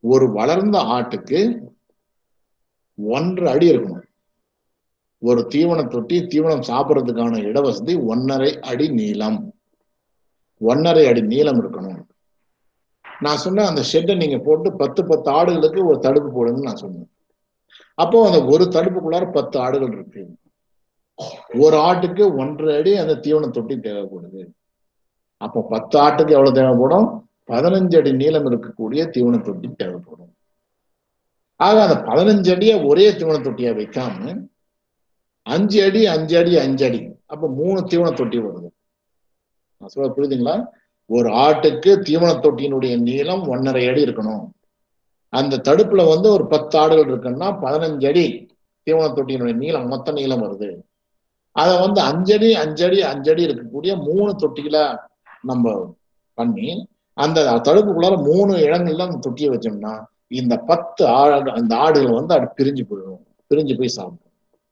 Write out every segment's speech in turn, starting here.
ஒரு வளர்ந்த ஆட்டுக்கு ஒன்றரை அடி இருக்கணும் ஒரு தீவன தொட்டி தீவனம் சாப்பிட்றதுக்கான இடவசதி ஒன்னரை அடி நீளம் ஒன்னரை அடி நீளம் இருக்கணும் நான் சொன்னேன் அந்த ஷெட்டை நீங்க போட்டு பத்து பத்து ஆடுகளுக்கு ஒரு தடுப்பு போடுங்கன்னு நான் சொன்னேன் அப்போ அந்த ஒரு தடுப்புக்குள்ளார பத்து ஆடுகள் இருக்கு ஒரு ஆட்டுக்கு ஒன்றரை அடி அந்த தீவன தொட்டி தேவைப்படுது அப்போ பத்து ஆட்டுக்கு எவ்வளவு தேவைப்படும் பதினஞ்சு அடி நீளம் இருக்கக்கூடிய தீவன தொட்டி தேவைப்படும் ஆக அந்த பதினஞ்சு அடியை ஒரே தீவன தொட்டியா வைக்காம அஞ்சு அடி அஞ்சு அடி அஞ்சு அடி அப்ப மூணு தீவன தொட்டி வருது நான் சொல்ல புரியுதுங்களா ஒரு ஆட்டுக்கு தீவன தொட்டியினுடைய நீளம் ஒன்னரை அடி இருக்கணும் அந்த தடுப்புல வந்து ஒரு பத்து ஆடுகள் இருக்குன்னா பதினஞ்சு அடி தீவன தொட்டியினுடைய நீளம் மொத்த நீளம் வருது அதை வந்து அஞ்சடி அஞ்சடி அஞ்சடி இருக்கக்கூடிய மூணு தொட்டிகளை நம்ம பண்ணி அந்த தடுப்புக்குள்ளார மூணு இடங்கள்ல அந்த தொட்டியை வச்சோம்னா இந்த பத்து ஆடு அந்த ஆடுகள் வந்து அது பிரிஞ்சு போயிடும் பிரிஞ்சு போய் சாப்பிடும்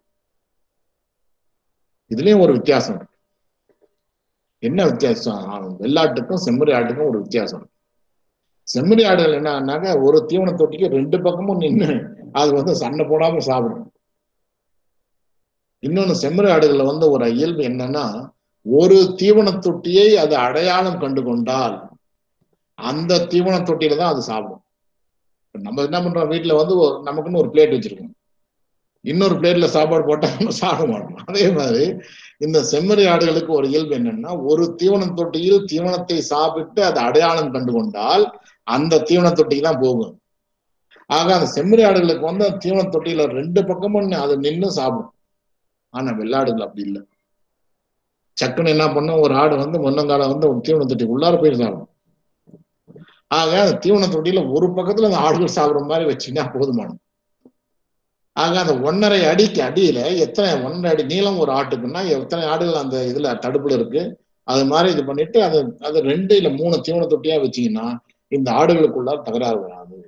இதுலயும் ஒரு வித்தியாசம் இருக்கு என்ன வித்தியாசம் வெள்ளாட்டுக்கும் செம்மறி ஆட்டுக்கும் ஒரு வித்தியாசம் இருக்கு செம்மறி ஆடுகள் என்னன்னாக்க ஒரு தீவன தொட்டிக்கு ரெண்டு பக்கமும் நின்று அது வந்து சண்டை போடாம சாப்பிடும் இன்னொன்னு செம்மறி ஆடுகள்ல வந்து ஒரு இயல்பு என்னன்னா ஒரு தீவன தொட்டியை அது அடையாளம் கண்டு கொண்டால் அந்த தீவன தொட்டியில தான் அது சாப்பிடும் நம்ம என்ன பண்றோம் வீட்டுல வந்து நமக்குன்னு ஒரு பிளேட் வச்சிருக்கோம் இன்னொரு பிளேட்ல சாப்பாடு போட்டா நம்ம சாப்பிட மாட்டோம் அதே மாதிரி இந்த செம்மறி ஆடுகளுக்கு ஒரு இயல்பு என்னன்னா ஒரு தீவன தொட்டியில் தீவனத்தை சாப்பிட்டு அது அடையாளம் கண்டு கொண்டால் அந்த தீவன தொட்டிக்கு தான் போகும் ஆக அந்த செம்மறி ஆடுகளுக்கு வந்து அந்த தீவன தொட்டியில ரெண்டு பக்கமும் அது நின்று சாப்பிடும் ஆனா வெள்ளாடுகள் அப்படி இல்லை சக்குன்னு என்ன பண்ணும் ஒரு ஆடு வந்து முன்னங்கால வந்து ஒரு தீவன தொட்டி உள்ளார போய் சாப்பிடும் ஆக அந்த தீவன தொட்டியில ஒரு பக்கத்துல அந்த ஆடுகள் சாப்பிடுற மாதிரி வச்சுன்னா போதுமானது ஆக அந்த ஒன்னரை அடிக்கு அடியில எத்தனை ஒன்றரை அடி நீளம் ஒரு ஆட்டுக்குன்னா எத்தனை ஆடுகள் அந்த இதுல தடுப்புல இருக்கு அது மாதிரி இது பண்ணிட்டு அது அது ரெண்டு இல்ல மூணு தீவன தொட்டியா வச்சீங்கன்னா இந்த ஆடுகளுக்குள்ள தகராறு வராது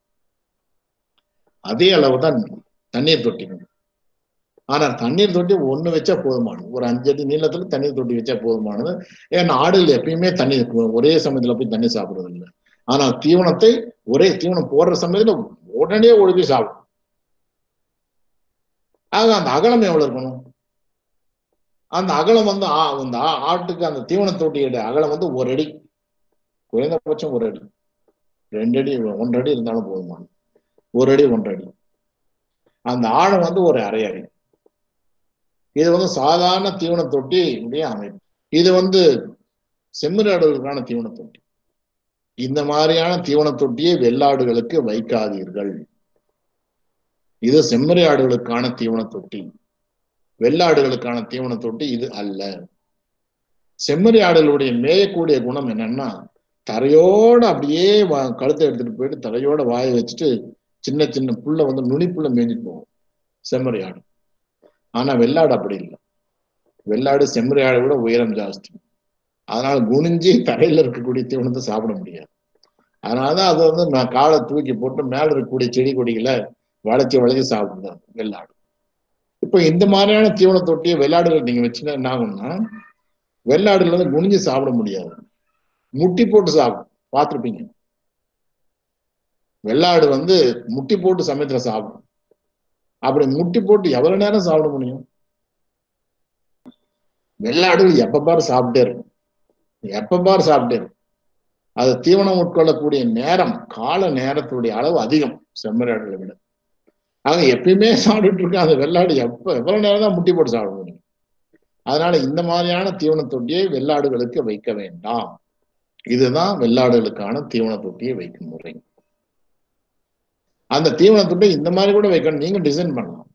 அதே அளவு தான் தண்ணீர் தொட்டி ஆனா தண்ணீர் தொட்டி ஒண்ணு வச்சா போதுமானது ஒரு அஞ்சு அடி நீளத்துல தண்ணீர் தொட்டி வச்சா போதுமானது ஏன்னா ஆடுகள் எப்பயுமே தண்ணி ஒரே சமயத்துல போய் தண்ணி சாப்பிடுறது இல்லை ஆனா தீவனத்தை ஒரே தீவனம் போடுற சமயத்துல உடனே ஒழுங்கி சாப்பிடும் ஆக அந்த அகலம் எவ்வளவு இருக்கணும் அந்த அகலம் வந்து அந்த ஆட்டுக்கு அந்த தீவன தொட்டியோட அகலம் வந்து ஒரு அடி குறைந்தபட்சம் ஒரு அடி ரெண்டு அடி ஒன்றரை அடி இருந்தாலும் போதுமானது ஒரு அடி ஒன்றரை அடி அந்த ஆழம் வந்து ஒரு அரை அடி இது வந்து சாதாரண தீவன தொட்டி உடைய அமைப்பு இது வந்து செம்மறியாடுகளுக்கான தீவன தொட்டி இந்த மாதிரியான தீவன தொட்டியை வெள்ளாடுகளுக்கு வைக்காதீர்கள் இது செம்மறி ஆடுகளுக்கான தீவன தொட்டி வெள்ளாடுகளுக்கான தீவன தொட்டி இது அல்ல செம்மறி ஆடுகளுடைய மேயக்கூடிய குணம் என்னன்னா தரையோட அப்படியே கழுத்தை எடுத்துட்டு போயிட்டு தரையோட வாயை வச்சுட்டு சின்ன சின்ன புல்ல வந்து நுனிப்புள்ள மேய்ஞ்சிட்டு போகும் செம்மறி ஆடு ஆனா வெள்ளாடு அப்படி இல்லை வெள்ளாடு செம்மறி ஆடை விட உயரம் ஜாஸ்தி அதனால குனிஞ்சி தரையில இருக்கக்கூடிய தீவனத்தை சாப்பிட முடியாது அதனாலதான் அது வந்து நான் காலை தூக்கி போட்டு மேல இருக்கக்கூடிய செடி கொடிகளை வளைச்சி வளைச்சி சாப்பிடுதான் வெள்ளாடு இப்போ இந்த மாதிரியான தீவன தொட்டியை வெள்ளாடுகள் நீங்க வச்சுன்னா என்ன ஆகும்னா வெள்ளாடுகள் வந்து குனிஞ்சு சாப்பிட முடியாது முட்டி போட்டு சாப்பிடும் பார்த்துருப்பீங்க வெள்ளாடு வந்து முட்டி போட்டு சமயத்துல சாப்பிடும் அப்படி முட்டி போட்டு எவ்வளவு நேரம் சாப்பிட முடியும் வெள்ளாடு எப்ப பாரு சாப்பிட்டே இருக்கும் எப்ப பாரு சாப்பிட்டே இருக்கும் அது தீவனம் உட்கொள்ளக்கூடிய நேரம் கால நேரத்துடைய அளவு அதிகம் செம்மறியாடுகளை விட ஆக எப்பயுமே சாப்பிட்டுட்டு இருக்க அந்த வெள்ளாடு எப்ப எவ்வளவு நேரம் தான் முட்டி போட்டு சாப்பிட முடியும் அதனால இந்த மாதிரியான தீவன தொட்டியை வெள்ளாடுகளுக்கு வைக்க வேண்டாம் இதுதான் வெள்ளாடுகளுக்கான தீவன தொட்டியை வைக்கும் முறை அந்த தீவன தொட்டி இந்த மாதிரி கூட வைக்கணும் நீங்க டிசைன் பண்ணலாம்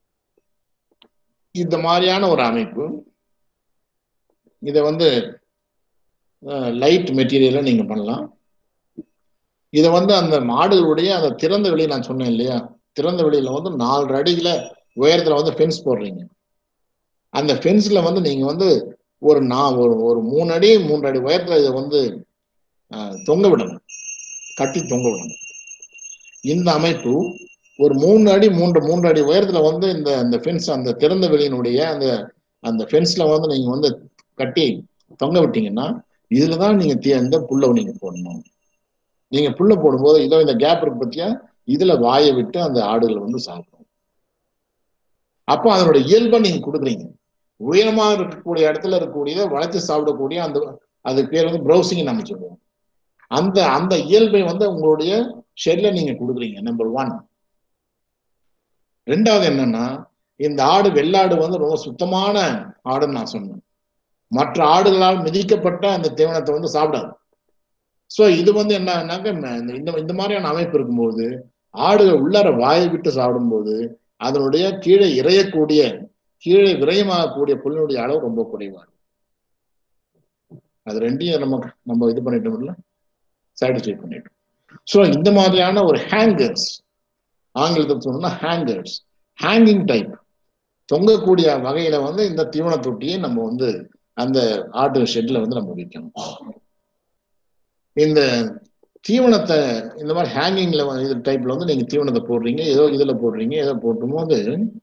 இந்த மாதிரியான ஒரு அமைப்பு இதை வந்து லைட் மெட்டீரியலை நீங்க பண்ணலாம் இதை வந்து அந்த மாடுகளுடைய அந்த திறந்த வெளி நான் சொன்னேன் இல்லையா திறந்த வெளியில வந்து நாலு அடியில உயரத்துல வந்து ஃபென்ஸ் போடுறீங்க அந்த ஃபென்ஸ்ல வந்து நீங்க வந்து ஒரு நான் ஒரு ஒரு மூணு அடி மூன்று அடி உயரத்துல இதை வந்து தொங்க விடணும் கட்டி தொங்க விடணும் இந்த அமைப்பு ஒரு மூணு அடி மூன்று மூன்று அடி உயரத்துல வந்து இந்த அந்த ஃபென்ஸ் அந்த திறந்த வெளியினுடைய அந்த அந்த ஃபென்ஸ்ல வந்து நீங்க வந்து கட்டி தொங்க விட்டீங்கன்னா இதுலதான் நீங்க இந்த புல்ல நீங்க போடணும் நீங்க புல்ல போடும்போது இதோ இந்த கேப் இருக்கு பத்தியா இதுல வாயை விட்டு அந்த ஆடுகள் வந்து சாப்பிடும் அப்போ அதனோட இயல்பை நீங்க கொடுக்குறீங்க உயரமா இருக்கக்கூடிய இடத்துல இருக்கக்கூடிய வளைச்சு சாப்பிடக்கூடிய அந்த அதுக்கு பேர் வந்து ப்ரௌசிங் நம்ம சொல்லுவோம் அந்த அந்த இயல்பை வந்து உங்களுடைய ஷெட்ல நீங்க கொடுக்குறீங்க நம்பர் ஒன் ரெண்டாவது என்னன்னா இந்த ஆடு வெள்ளாடு வந்து ரொம்ப சுத்தமான ஆடுன்னு நான் சொன்னேன் மற்ற ஆடுகளால் மிதிக்கப்பட்ட அந்த தீவனத்தை வந்து சாப்பிடாது ஸோ இது வந்து என்னன்னாக்க இந்த இந்த மாதிரியான அமைப்பு இருக்கும்போது ஆடுகள் உள்ளார வாயை விட்டு சாப்பிடும்போது அதனுடைய கீழே இறையக்கூடிய கீழே விரயமாகக்கூடிய புல்லினுடைய அளவு ரொம்ப குறைவா இருக்கும் அது ரெண்டையும் நம்ம நம்ம இது பண்ணிட்டோம்ல சாட்டிஸ்ஃபை பண்ணிட்டோம் ஸோ இந்த மாதிரியான ஒரு ஹேங்கர்ஸ் ஆங்கிலத்தில் சொன்னா ஹேங்கர்ஸ் ஹேங்கிங் டைப் தொங்கக்கூடிய வகையில வந்து இந்த தீவன தொட்டியை நம்ம வந்து அந்த ஆட்டு ஷெட்ல வந்து நம்ம வைக்கணும் இந்த தீவனத்தை இந்த மாதிரி ஹேங்கிங்ல இது டைப்ல வந்து நீங்க தீவனத்தை போடுறீங்க ஏதோ இதுல போடுறீங்க ஏதோ போட்டும் போது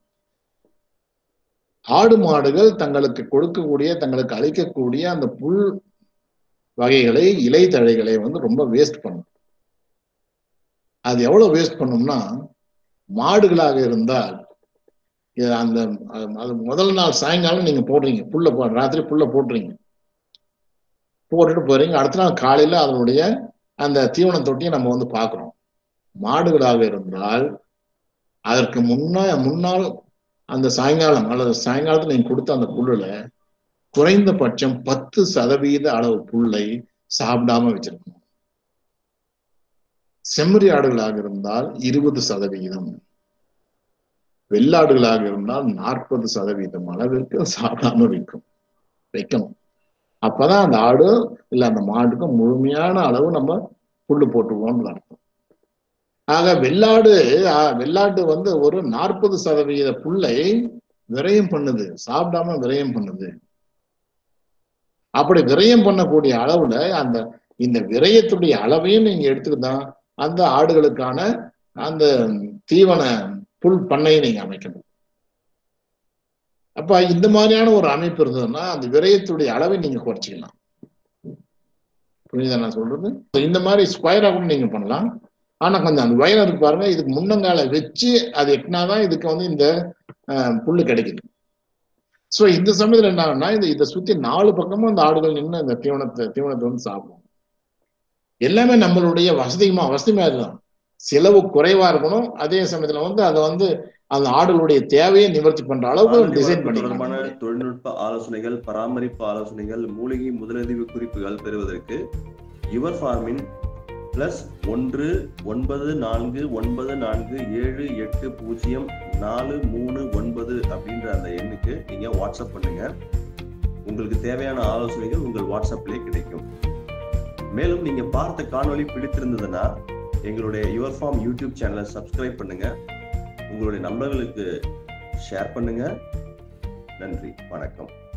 ஆடு மாடுகள் தங்களுக்கு கொடுக்கக்கூடிய தங்களுக்கு அளிக்கக்கூடிய அந்த புல் வகைகளை இலை தழைகளை வந்து ரொம்ப வேஸ்ட் பண்ணும் அது எவ்வளவு வேஸ்ட் பண்ணும்னா மாடுகளாக இருந்தால் அந்த அது முதல் நாள் சாயங்காலம் நீங்க போடுறீங்க புல்ல போ ராத்திரி புல்ல போடுறீங்க போட்டுட்டு போறீங்க அடுத்த நாள் காலையில அதனுடைய அந்த தீவன தொட்டியை நம்ம வந்து பார்க்குறோம் மாடுகளாக இருந்தால் அதற்கு முன்னா முன்னால் அந்த சாயங்காலம் அல்லது சாயங்காலத்தில் நீங்க கொடுத்த அந்த புல்லுல குறைந்தபட்சம் பத்து சதவீத அளவு புல்லை சாப்பிடாம வச்சிருக்கணும் செம்மறி ஆடுகளாக இருந்தால் இருபது சதவிகிதம் வெள்ளாடுகளாக இருந்தால் நாற்பது சதவீதம் அளவிற்கு சாப்பிடாம வைக்கும் வைக்கணும் அப்பதான் அந்த ஆடு இல்ல அந்த மாட்டுக்கு முழுமையான அளவு நம்ம புல்லு போட்டுருவோம்னு அர்த்தம் ஆக வெள்ளாடு வெள்ளாட்டு வந்து ஒரு நாற்பது சதவீத புல்லை விரயம் பண்ணுது சாப்பிடாம விரயம் பண்ணுது அப்படி விரயம் பண்ணக்கூடிய அளவுல அந்த இந்த விரயத்துடைய அளவையும் நீங்க எடுத்துக்கிட்டா அந்த ஆடுகளுக்கான அந்த தீவன புல் பண்ணையை நீங்க அமைக்கணும் அப்ப இந்த மாதிரியான ஒரு அமைப்பு இருந்ததுன்னா அந்த விரயத்துடைய அளவை நீங்க குறைச்சிக்கலாம் புரியுதா நான் சொல்றது இந்த மாதிரி ஸ்கொயரா கூட நீங்க பண்ணலாம் ஆனா கொஞ்சம் அந்த வயலம் இருக்கு பாருங்க இதுக்கு முன்னங்கால வச்சு அது எட்டினாதான் இதுக்கு வந்து இந்த புல்லு கிடைக்குது சோ இந்த சமயத்துல என்ன ஆகுனா இந்த இதை சுத்தி நாலு பக்கமும் அந்த ஆடுகள் நின்று இந்த தீவனத்தை தீவனத்தை வந்து சாப்பிடும் எல்லாமே நம்மளுடைய வசதிமா வசதிமா இதுதான் செலவு குறைவா இருக்கணும் அதே சமயத்துல வந்து அதை வந்து அந்த ஆடுகளுடைய தேவையை நிவர்த்தி பண்ற அளவுக்கு டிசைன் தொடர்பான தொழில்நுட்ப ஆலோசனைகள் பராமரிப்பு ஆலோசனைகள் மூலிகை முதலுதவி குறிப்புகள் பெறுவதற்கு யுவர் ஃபார்மின் பிளஸ் ஒன்று ஒன்பது நான்கு ஒன்பது நான்கு ஏழு எட்டு பூஜ்ஜியம் நாலு மூணு ஒன்பது அப்படின்ற அந்த எண்ணுக்கு நீங்க வாட்ஸ்அப் பண்ணுங்க உங்களுக்கு தேவையான ஆலோசனைகள் உங்கள் வாட்ஸ்அப்லேயே கிடைக்கும் மேலும் நீங்க பார்த்த காணொளி பிடித்திருந்ததுன்னா எங்களுடைய யுவர் ஃபார்ம் யூடியூப் சேனலை சப்ஸ்கிரைப் பண்ணுங்க உங்களுடைய நண்பர்களுக்கு ஷேர் பண்ணுங்க நன்றி வணக்கம்